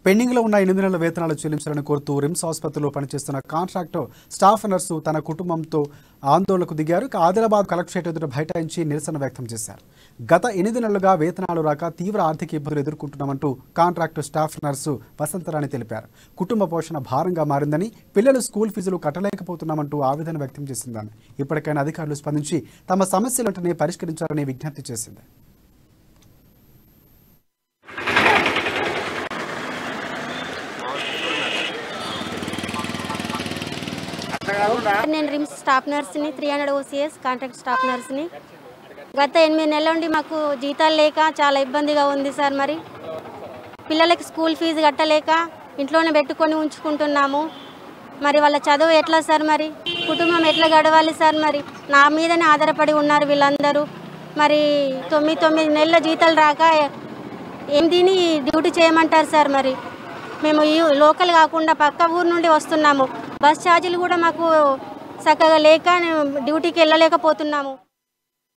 పెండింగ్లో ఉన్న ఎనిమిది నెలల వేతనాలు చెల్లించాలని కోరుతూ రిమ్స్ ఆసుపత్రిలో పనిచేస్తున్న కాంట్రాక్టర్ స్టాఫ్ నర్సు తన కుటుంబంతో ఆందోళనకు దిగారు ఇక ఆదిలాబాద్ కలెక్టరేట్ ఎదుట బైఠాయించి నిరసన వ్యక్తం చేశారు గత ఎనిమిది నెలలుగా వేతనాలు రాక తీవ్ర ఆర్థిక ఇబ్బందులు ఎదుర్కొంటున్నామంటూ కాంట్రాక్టర్ స్టాఫ్ నర్సు వసంతరాణి తెలిపారు కుటుంబ పోషణ భారంగా మారిందని పిల్లలు స్కూల్ ఫీజులు కట్టలేకపోతున్నామంటూ ఆవేదన వ్యక్తం చేసిందని ఇప్పటికైనా అధికారులు స్పందించి తమ సమస్యలు వెంటనే పరిష్కరించాలని విజ్ఞప్తి చేసింది నేను రిమ్స్ స్టాఫ్ నర్స్ని three hundred OCS contract staff నర్స్ని గత ఎనిమిది నెలల నుండి మాకు జీతాలు లేక చాలా ఇబ్బందిగా ఉంది సార్ మరి పిల్లలకి స్కూల్ ఫీజు కట్టలేక ఇంట్లోనే పెట్టుకొని ఉంచుకుంటున్నాము మరి వాళ్ళ చదువు ఎట్లా సార్ మరి కుటుంబం ఎట్లా గడవాలి సార్ మరి నా మీదనే ఆధారపడి ఉన్నారు వీళ్ళందరూ మరి తొమ్మిది తొమ్మిది నెలల జీతాలు రాక ఏం దీని డ్యూటీ చేయమంటారు సార్ మరి మేము ఈ లోకల్ కాకుండా పక్క ఊరు నుండి వస్తున్నాము బస్ ఛార్జీలు కూడా మాకు చక్కగా లేక డ్యూటీకి వెళ్ళలేకపోతున్నాము